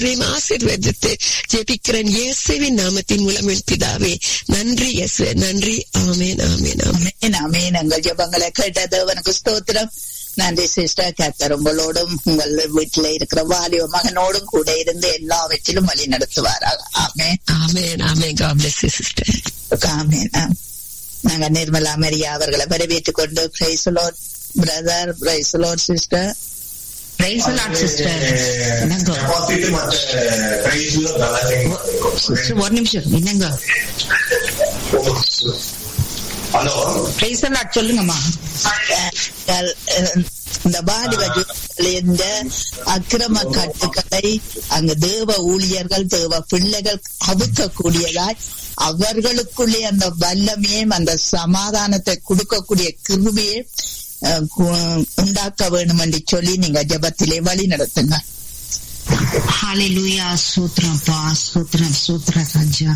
ஆசீர்வதித்து ஜெபிக்கிறேன் இயேசுவின் நாமத்தின் மூலம் என் பிதாவே நன்றி இயேசுவே நன்றி ஆமேன் ஆமேன் ஆமேன் அமேன் அமேன் எங்கள் ஜெபங்களை கேட்டது அவனுக்கு ஸ்தோத்திரம் நன்றி சிஸ்டர் கத்தர் உங்களோடும் உங்கள் வீட்டுல இருக்கிற வாலிப மகனோடும் கூட இருந்து எல்லாவற்றிலும் வழி நடத்துவாராக ஆமேன் ஆமேன் ஆமேன் God bless you sister ஆமேன் ஆம். நாங்க நிர்மலா மரியா அவர்களை வரவேற்றுக் கொண்டு பிரைசலோட் பிரதர் பிரைசலோட் சிஸ்டர் பிரைஸ் லாட் சிஸ்டர் என்னங்க டெபாசிட் மற்ற பிரைஸ் சிஸ்டர் ஒரு நிமிஷம் என்னங்க ஹலோ பிரைஸ் லாட் சொல்லுங்கம்மா அஹ், இந்த வாலிப ஜீவன்களில் இந்த அக்கிரம கட்டுக்களை அங்கு தேவ ஊழியர்கள் தேவ பிள்ளைகள் அவுக்கக்கூடியதாய் அவர்களுக்குள்ளே அந்த வல்லமையும் அந்த சமாதானத்தை கொடுக்கக்கூடிய கிருபியை அஹ், கு- உண்டாக்க வேணும் என்று சொல்லி நீங்க ஜெபத்திலே வழி நடத்துங்க ஹalleluya சூத்ரம் பா சூத்ரம் சூத்ர ராஜா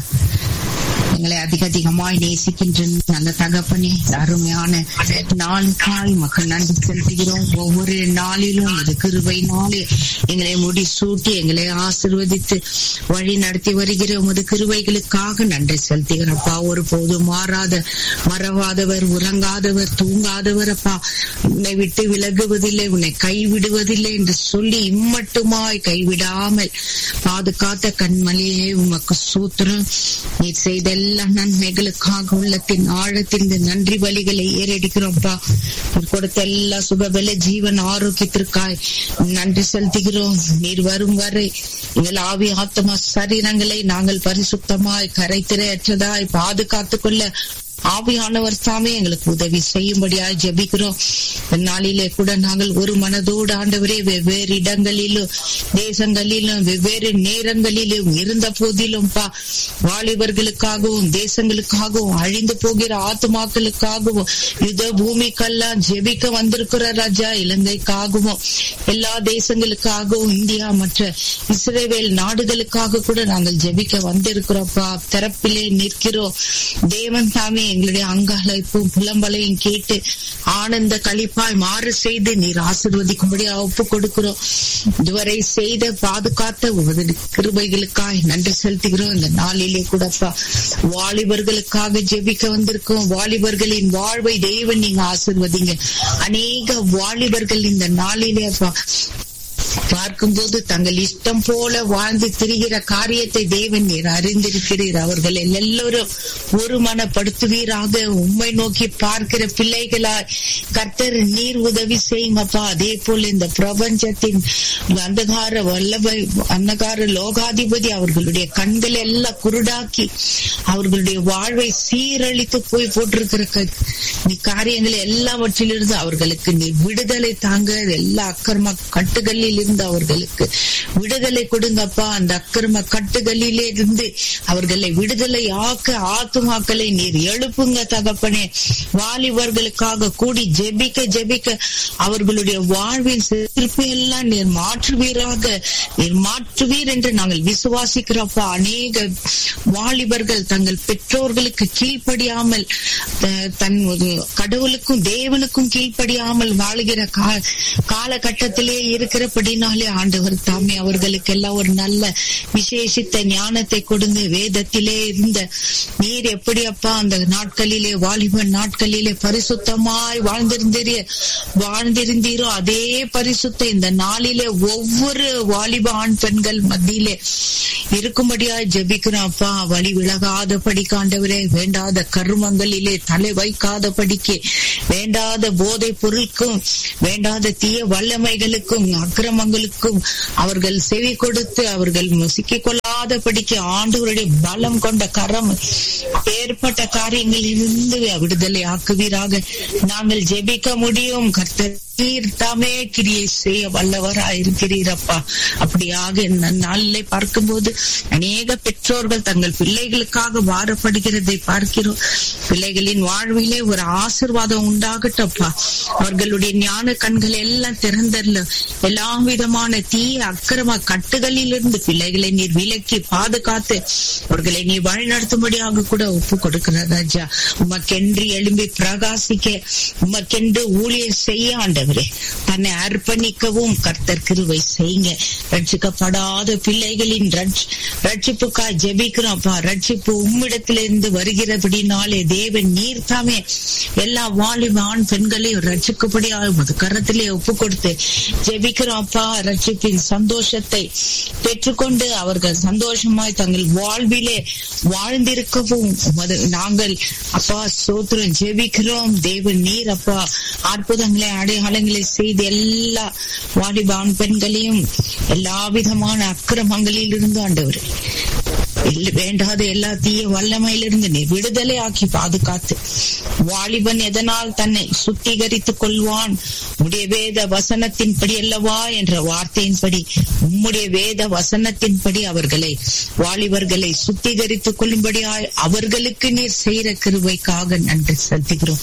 எங்களை அதிக அதிகமாய் நேசிக்கின்ற நல்ல தகப்பனே இந்த அருமையான நாளுக்காய் மக்கள் நன்றி செலுத்துகிறோம் ஒவ்வொரு நாளிலும் இது கிருபை நாளே எங்களை முடி சூட்டி எங்களை ஆசிர்வதித்து வழி நடத்தி வருகிற உமது கிருபைகளுக்காக நன்றி செலுத்துகிறப்பா ஒரு போதும் மாறாத மறவாதவர் உறங்காதவர் தூங்காதவர் அப்பா உன்னை விட்டு விலகுவதில்லை உன்னை கைவிடுவதில்லை என்று சொல்லி இம்மட்டுமாய் கைவிடாமல் பாதுகாத்த கண்மலையே உமக்கு சூத்திரம் நீ செய்த எல்லா நன்மைகளுக்காக உள்ளத்தின் ஆழத்தில் இந்த நன்றி பலிகளை ஏறெடுக்கிறோம்ப்பா நீர் கொடுத்த எல்லா சுகபல ஜீவன் ஆரோக்கியத்திற்காய் நன்றி செலுத்துகிறோம் நீர் வரும் வரை எங்கள் ஆவி ஆத்மா சரீரங்களை நாங்கள் பரிசுத்தமாய் கரைத்திரையற்றதாய் பாதுகாத்துக் கொள்ள ஆவியானவர் தாமே எங்களுக்கு உதவி செய்யும்படியாய் ஜெபிக்கிறோம் இந்த நாளிலே கூட நாங்கள் ஒரு மனதோடு ஆண்டவரே வெவ்வேறு இடங்களிலும் தேசங்களிலும் வெவ்வேறு நேரங்களிலும் இருந்த போதிலும் பா வாலிபர்களுக்காகவும் தேசங்களுக்காகவும் அழிந்து போகிற ஆத்துமாக்களுக்காகவும் யுத பூமிக்கெல்லாம் ஜெபிக்க வந்திருக்கிற ராஜா இலங்கைக்காகவும் எல்லா தேசங்களுக்காகவும் இந்தியா மற்ற இஸ்ரேவேல் நாடுகளுக்காக கூட நாங்கள் ஜெபிக்க வந்திருக்கிறோம்ப்பா திறப்பிலே நிற்கிறோம் தேவன் தாமே எங்களுடைய அங்காளைப்பும் புலம்பலையும் கேட்டு ஆனந்த கழிப்பாய் மாறு செய்து நீர் ஆசிர்வதிக்கும்படி ஒப்பு கொடுக்கிறோம் இதுவரை செய்த பாதுகாத்த உமது கிருபைகளுக்காய் நன்றி செலுத்துகிறோம் இந்த நாளிலே கூடப்பா வாலிபர்களுக்காக ஜெபிக்க வந்திருக்கோம் வாலிபர்களின் வாழ்வை தேவன் நீங்க ஆசிர்வதிங்க அநேக வாலிபர்கள் இந்த நாளிலே அப்பா பார்க்கும்போது தங்கள் இஷ்டம் போல வாழ்ந்து திரிகிற காரியத்தை தேவன் நீர் அறிந்திருக்கிறீர் அவர்கள் எல்லோரும் ஒரு மனப்படுத்துவீராக உம்மை நோக்கி பார்க்கிற பிள்ளைகளாய் கர்த்தர் நீர் உதவி செய்யுங்கப்பா அதே போல இந்த பிரபஞ்சத்தின் அந்தகார வல்லபை அந்தகார லோகாதிபதி அவர்களுடைய கண்களை எல்லாம் குருடாக்கி அவர்களுடைய வாழ்வை சீரழித்து போய் போட்டிருக்கிற க- நீ காரியங்கள் எல்லாவற்றிலிருந்து அவர்களுக்கு நீ விடுதலை தாங்க எல்லா அக்கிரம கட்டுகளில் இருந்து அவர்களுக்கு விடுதலை கொடுங்கப்பா அந்த அக்கிரம கட்டுகளிலே இருந்து அவர்களை விடுதலை ஆக்க ஆத்துமாக்களை நீர் எழுப்புங்க தகப்பனே வாலிபர்களுக்காக கூடி ஜெபிக்க ஜெபிக்க அவர்களுடைய வாழ்வின் சிறப்பு எல்லாம் நீர் மாற்றுவீராக நீர் மாற்றுவீர் என்று நாங்கள் விசுவாசிக்கிறப்பா அநேக வாலிபர்கள் தங்கள் பெற்றோர்களுக்கு கீழ்ப்படியாமல் த- தன் ஒரு கடவுளுக்கும் தேவனுக்கும் கீழ்ப்படியாமல் வாழுகிற கா- காலகட்டத்திலே இருக்கிறபடினாலே ஆண்டவர் தாமே அவர்களுக்கு எல்லாம் ஒரு நல்ல விசேஷித்த ஞானத்தை கொடுங்க வேதத்திலே இருந்த நீர் எப்படி அப்பா அந்த நாட்களிலே வாலிப நாட்களிலே பரிசுத்தமாய் வாழ்ந்திருந்தீரே வாழ்ந்திருந்தீரோ அதே பரிசுத்த இந்த நாளிலே ஒவ்வொரு வாலிப ஆண் பெண்கள் மத்தியிலே இருக்கும்படியாய் ஜெபிக்கிறோம் அப்பா வழி விலகாத படிக்காண்டவரே வேண்டாத கருமங்களிலே தலை வைக்காத படிக்க வேண்டாத போதை பொருளுக்கும் வேண்டாத தீய வல்லமைகளுக்கும் அக்கிரமங்களுக்கும் அவர்கள் செவி கொடுத்து அவர்கள் சிக்கிக் கொள்ளாத படிக்க ஆண்டவருடைய பலம் கொண்ட கரம் ஏற்பட்ட காரியங்களில் இருந்து விடுதலை ஆக்குவீராக நாங்கள் ஜெபிக்க முடியும் கர்த்தர் நீர் தாமே கிரியை செய்ய வல்லவராயிருக்கிறீரப்பா அப்படியாக இந்த நாளிலே பார்க்கும்போது அநேக பெற்றோர்கள் தங்கள் பிள்ளைகளுக்காக வாரப்படுகிறதை பார்க்கிறோம் பிள்ளைகளின் வாழ்விலே ஒரு ஆசிர்வாதம் உண்டாகட்டப்பா அவர்களுடைய ஞான கண்கள் எல்லாம் திறந்தல்ல எல்லா விதமான தீய அக்கிரம கட்டுகளில் இருந்து பிள்ளைகளை நீர் விலக்கி பாதுகாத்து அவர்களை நீ வழிநடத்தும்படியாக கூட ஒப்பு கொடுக்கிற ராஜா உமக்கென்று எழும்பி பிரகாசிக்க உமக்கென்று ஊழியர் செய்ய ஆண்டவர் ஆண்டவரே தன்னை அர்ப்பணிக்கவும் கர்த்தர் கிருவை செய்யுங்க ரட்சிக்கப்படாத பிள்ளைகளின் ரட்ச- ரட்சிப்புக்காய் ஜெபிக்கிறோம் அப்பா ரட்சிப்பு உம்மிடத்திலிருந்து வருகிறபடினாலே தேவன் நீர் தாமே எல்லா வாலிப ஆண் பெண்களையும் ரட்சிக்கப்படியாக உமது கரத்திலே ஒப்பு கொடுத்து ஜெபிக்கிறோம் அப்பா ரட்சிப்பின் சந்தோஷத்தை பெற்றுக்கொண்டு அவர்கள் சந்தோஷமாய் தங்கள் வாழ்விலே வாழ்ந்திருக்கவும் உமது நாங்கள் அப்பா சோத்திரம் ஜெபிக்கிறோம் தேவன் நீர் அப்பா அற்புதங்களை அடையாளங்களை செய்து எல்லா வாலிப ஆண் பெண்களையும் எல்லா விதமான அக்கிரமங்களில் இருந்து ஆண்டவர் இல்ல- வேண்டாத எல்லா தீய வல்லமையிலிருந்து நீ விடுதலை ஆக்கி பாதுகாத்து வாலிபன் எதனால் தன்னை சுத்திகரித்துக் கொள்வான் உடைய வேத வசனத்தின்படி அல்லவா என்ற வார்த்தையின்படி உம்முடைய வேத வசனத்தின்படி அவர்களை வாலிபர்களை சுத்திகரித்துக் கொள்ளும்படியாய் அவர்களுக்கு நீர் செய்கிற கிருபைக்காக நன்றி செலுத்துகிறோம்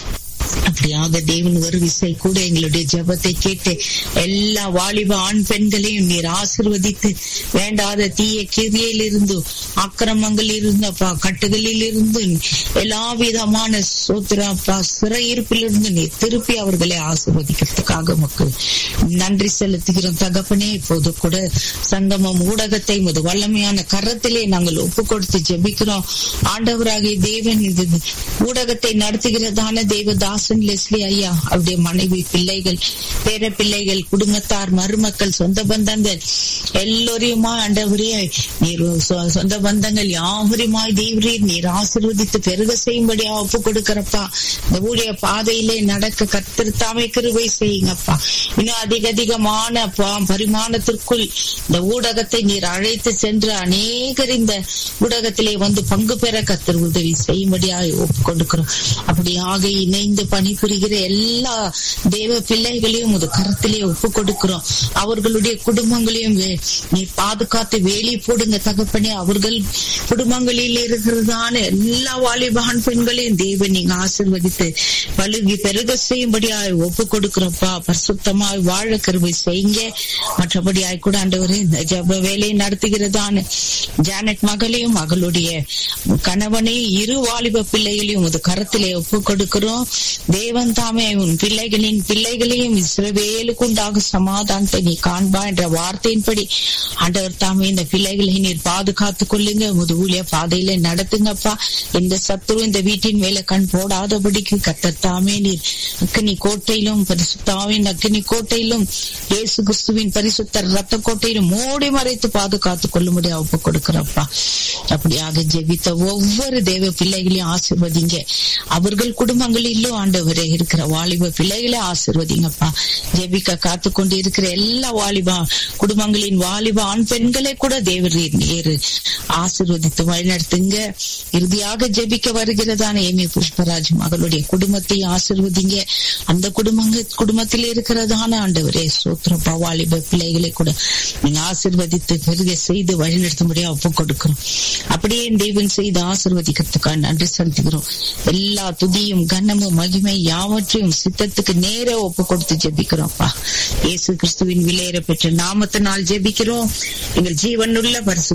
அப்படியாக தேவன் ஒரு விசை கூட எங்களுடைய ஜெபத்தை கேட்டு எல்லா வாலிப ஆண் பெண்களையும் நீர் ஆசிர்வதித்து வேண்டாத தீய கிரியில் இருந்து அக்கிரமங்களில் இருந்து அப்பா கட்டுகளில் இருந்து எல்லா விதமான சோத்திர அப்பா சிறையிருப்பில் இருந்து நீர் திருப்பி அவர்களை ஆசிர்வதிக்கிறதுக்காக மக்கள் நன்றி செலுத்துகிறோம் தகப்பனே இப்போது கூட சங்கமம் ஊடகத்தை முது வல்லமையான கரத்திலே நாங்கள் ஒப்பு கொடுத்து ஜெபிக்கிறோம் ஆண்டவராகிய தேவன் இது ஊடகத்தை நடத்துகிறதான தேவதாசன் லெஸ்லி ஐயா அவருடைய மனைவி பிள்ளைகள் பேர பிள்ளைகள் குடும்பத்தார் மருமக்கள் சொந்த பந்தங்கள் எல்லோரையுமா ஆண்டவரே நீர் சொ- சொந்த பந்தங்கள் யாவரையுமாய் தேவரீர் நீர் ஆசீர்வதித்து பெருக செய்யும்படியா ஒப்பு கொடுக்கிறப்பா இந்த ஊழிய பாதையிலே நடக்க கத்திருத்தாமை கிருபை செய்யுங்கப்பா இன்னும் அதிக அதிகமான அப்பா பரிமாணத்திற்குள் இந்த ஊடகத்தை நீர் அழைத்து சென்று அநேகர் இந்த ஊடகத்திலே வந்து பங்கு பெற கத்தர் உதவி செய்யும்படியாக ஒப்பு கொடுக்கிறோம் அப்படியாக இணைந்து பணிபுரிகிற எல்லா தேவ பிள்ளைகளையும் ஒரு கரத்திலே ஒப்பு கொடுக்கிறோம் அவர்களுடைய குடும்பங்களையும் வே- நீர் பாதுகாத்து வேலி போடுங்க தகப்பனே அவர்கள் குடும்பங்களில் இருக்கிறதான எல்லா வாலிபான் பெண்களையும் தேவன் நீங்க ஆசிர்வதித்து பழுகி பெருக செய்யும்படியாய் ஒப்பு கொடுக்கிறோம்ப்பா பரிசுத்தமாய் வாழ கருவை செய்யுங்க மற்றபடியாய் கூட ஆண்டவரே இந்த ஜப வேலையை நடத்துகிறதான ஜானட் மகளையும் மகளுடைய கணவனையும் இரு வாலிப பிள்ளைகளையும் ஒரு கரத்திலே ஒப்பு கொடுக்கிறோம் தேவன் தாமே உன் பிள்ளைகளின் பிள்ளைகளையும் இஸ்ரவேலுக்கு உண்டாக சமாதானத்தை நீ காண்பா என்ற வார்த்தையின்படி ஆண்டவர் தாமே இந்த பிள்ளைகளை நீர் பாதுகாத்துக் கொள்ளுங்க உமது ஊழிய பாதையில நடத்துங்கப்பா இந்த சத்துரு இந்த வீட்டின் மேல கண் போடாதபடிக்கு கத்தத்தாமே நீர் அக்கினி கோட்டையிலும் பரிசுத்தாவின் அக்கினி கோட்டையிலும் இயேசு கிறிஸ்துவின் பரிசுத்த ரத்த கோட்டையிலும் மூடி மறைத்து பாதுகாத்துக் கொள்ளும்படி ஒப்பு கொடுக்கிறப்பா அப்படியாக ஜெபித்த ஒவ்வொரு தேவ பிள்ளைகளையும் ஆசிர்வதிங்க அவர்கள் குடும்பங்களிலும் ஆண்டவரே இருக்கிற வாலிப பிள்ளைகளை ஆசிர்வதிங்கப்பா ஜெபிக்க காத்து கொண்டு இருக்கிற எல்லா வாலிபா குடும்பங்களின் வாலிப ஆண் பெண்களை கூட தேவர் நேரு ஆசிர்வதித்து வழிநடத்துங்க இறுதியாக ஜெபிக்க வருகிறதான ஏமி புஷ்பராஜ் மகளுடைய குடும்பத்தை ஆசிர்வதிங்க அந்த குடும்பங்க குடும்பத்தில் இருக்கிறதான ஆண்டவரே சோத்திரப்பா வாலிப பிள்ளைகளை கூட நீங்க ஆசிர்வதித்து பெருக செய்து வழிநடத்தும்படியா ஒப்பு கொடுக்கிறோம் அப்படியே தெய்வன் செய்து ஆசிர்வதிக்கிறதுக்காக நன்றி செலுத்துகிறோம் எல்லா துதியும் கனமும் மகிமை யாவற்றையும் சித்தத்துக்கு நேர ஒப்பு கொடுத்து ஜெபிக்கிறோம்ப்பா இயேசு கிறிஸ்துவின் விலையேற பெற்ற நாமத்தினால் ஜெபிக்கிறோம் எங்கள் ஜீவனுள்ள பரிசு